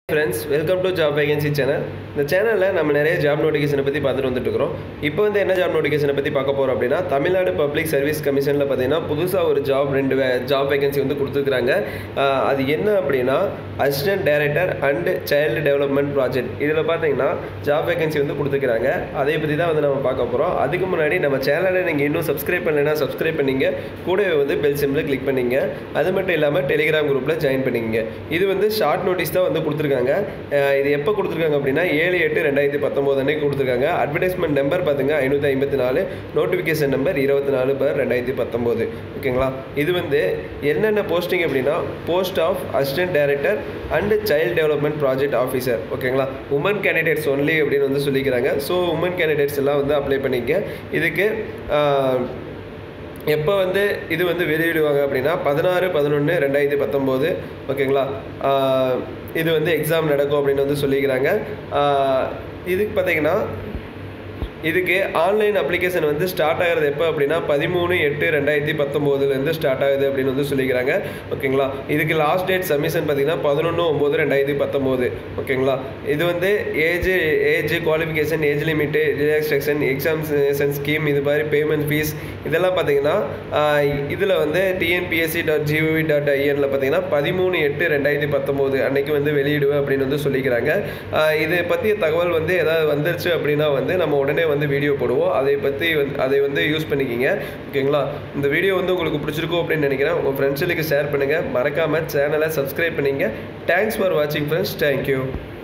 friends welcome to job vacancy channel இந்த சேனலில் நம்ம நிறைய ஜாப் நோட்டிஃபிகேஷனை பற்றி பார்த்துட்டு வந்துட்டு இருக்கிறோம் இப்போ வந்து என்ன ஜாப் நோட்டிஃபிகேஷனை பற்றி பார்க்க போகிறோம் அப்படின்னா தமிழ்நாடு பப்ளிக் சர்வீஸ் கமிஷனில் பார்த்தீங்கன்னா புதுசாக ஒரு ஜாப் ரெண்டு ஜாப் வேகன்சி வந்து கொடுத்துருக்குறாங்க ஆஹ் அது என்ன அப்படின்னா assistant director and child development project இதில் பார்த்தீங்கன்னா ஜாப் வேகன்சி வந்து கொடுத்துருக்குறாங்க அதை பற்றி தான் வந்து நம்ம பார்க்க போகிறோம் அதுக்கு முன்னாடி நம்ம சேனலை நீங்கள் இன்னும் சப்ஸ்கிரைப் பண்ணலைன்னா சப்ஸ்கிரைப் பண்ணிங்க கூடவே வந்து பெல் சிம்பில் கிளிக் பண்ணிங்க அது மட்டும் இல்லாமல் டெலிகிராம் குரூப்பில் ஜாயின் பண்ணிங்க இது வந்து ஷார்ட் நோட்டீஸ் தான் வந்து கொடுத்துருக்காங்க அஹ் இது எப்போ கொடுத்துருக்காங்க அப்படின்னா ஏழு எட்டு ரெண்டாயிரத்தி பத்தொம்போது அன்னைக்கு கொடுத்துருக்காங்க அட்வர்டைஸ்மெண்ட் நம்பர் பார்த்துங்க ஐநூற்றி ஐம்பத்தி நாலு நோட்டிஃபிகேஷன் நம்பர் இருபத்தி நாலு பர் ரெண்டாயிரத்தி பத்தொம்போது ஓகேங்களா இது வந்து என்னென்ன போஸ்டிங் அப்படின்னா post of assistant director and child development project officer ஓகேங்களா உமன் கேண்டிடேட்ஸ் ஒன்லி அப்படின்னு வந்து சொல்லிக்கிறாங்க ஸோ உமன் கேண்டிடேட்ஸ் எல்லாம் வந்து அப்ளை பண்ணிக்க இதுக்கு ஆஹ், எப்போ வந்து இது வந்து வெளியிடுவாங்க அப்படின்னா பதினாறு பதினொன்று ரெண்டாயிரத்தி பத்தொம்போது ஓகேங்களா ஆஹ் இது வந்து எக்ஸாம் நடக்கும் அப்படின்னு வந்து சொல்லிக்கிறாங்க ஆஹ் இதுக்கு பார்த்தீங்கன்னா இதுக்கு ஆன்லைன் அப்ளிகேஷன் வந்து ஸ்டார்ட் ஆகிறது எப்போ அப்படின்னா பதிமூணு எட்டு ரெண்டாயிரத்தி பத்தொம்போதுலேருந்து ஸ்டார்ட் ஆகுது அப்படின்னு வந்து சொல்லிக்கிறாங்க ஓகேங்களா இதுக்கு லாஸ்ட் டேட் சப்மிஷன் பார்த்தீங்கன்னா பதினொன்று ஒம்பது ரெண்டாயிரத்தி பத்தொம்போது ஓகேங்களா இது வந்து age age qualification age limit relaxation examination scheme இது மாதிரி பேமெண்ட் ஃபீஸ் இதெல்லாம் பார்த்தீங்கன்னா இதில் வந்து டிஎன்பிஎஸ்சி டாட் ஜிஓவி டாட் ஐஎனில் பார்த்தீங்கன்னா பதிமூணு எட்டு ரெண்டாயிரத்தி பத்தொம்போது அன்னைக்கு வந்து வெளியிடுவேன் அப்படின்னு வந்து சொல்லிக்கிறாங்க ஆஹ் இதை பற்றிய தகவல் வந்து ஏதாவது வந்துருச்சு அப்படின்னா வந்து நம்ம உடனே வந்து வீடியோ போடுவோம் அதை பற்றி வந்து அதை வந்து யூஸ் பண்ணிக்கிங்க ஓகேங்களா இந்த வீடியோ வந்து உங்களுக்கு பிடிச்சிருக்கும் அப்படின்னு நினைக்கிறேன் உங்கள் ஃப்ரெண்ட்ஸுக்கு ஷேர் பண்ணுங்கள் மறக்காமல் சேனலை சப்ஸ்கிரைப் பண்ணிங்க தேங்க்ஸ் ஃபார் வாட்சிங் ஃப்ரெண்ட்ஸ் தேங்க்யூ